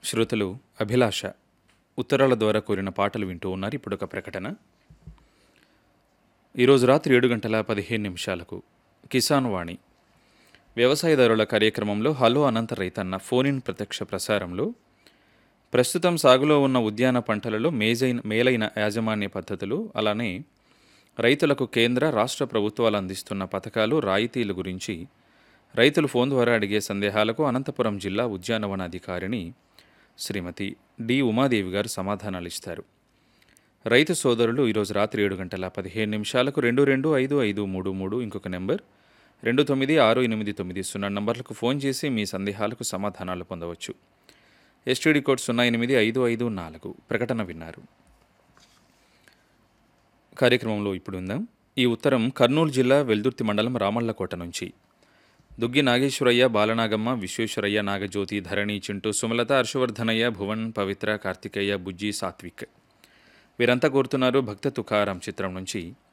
శ్రోతలు అభిలాష ఉత్తరాల ద్వారా కోరిన పాటలు వింటూ ఉన్నారు ఇప్పుడు ఒక ప్రకటన ఈరోజు రాత్రి ఏడు గంటల పదిహేను నిమిషాలకు కిసాన్ వాణి వ్యవసాయదారుల కార్యక్రమంలో హలో అనంత రైతన్న ఫోన్ ఇన్ ప్రత్యక్ష ప్రసారంలో ప్రస్తుతం సాగులో ఉన్న ఉద్యాన పంటలలో మేజైన మేలైన యాజమాన్య పద్ధతులు అలానే రైతులకు కేంద్ర రాష్ట్ర ప్రభుత్వాలు అందిస్తున్న పథకాలు రాయితీల గురించి రైతులు ఫోన్ ద్వారా అడిగే సందేహాలకు అనంతపురం జిల్లా ఉద్యానవన అధికారిని శ్రీమతి డి ఉమాదేవి గారు సమాధానాలు ఇస్తారు రైతు సోదరులు ఈరోజు రాత్రి ఏడు గంటల పదిహేను నిమిషాలకు రెండు రెండు ఐదు ఐదు మూడు మూడు ఇంకొక నెంబర్ రెండు తొమ్మిది ఆరు ఎనిమిది తొమ్మిది సున్నా నంబర్లకు ఫోన్ చేసి మీ సందేహాలకు సమాధానాలు పొందవచ్చు ఎస్టీడీ కోడ్ సున్నా ఎనిమిది ఐదు ఐదు నాలుగు ప్రకటన విన్నారు కార్యక్రమంలో ఇప్పుడు ఉందాం ఈ ఉత్తరం కర్నూలు జిల్లా వెల్దుర్తి మండలం రామళ్ళకోట నుంచి దుగ్గి నాగేశ్వరయ్య బాలనాగమ్మ విశ్వేశ్వరయ్య నాగజ్యోతి ధరణి చింటూ సుమలత హర్షవర్ధనయ్య భువన్ పవిత్ర కార్తికేయ బుజ్జి సాత్విక్ వీరంతా కోరుతున్నారు భక్త తుకారాం చిత్రం నుంచి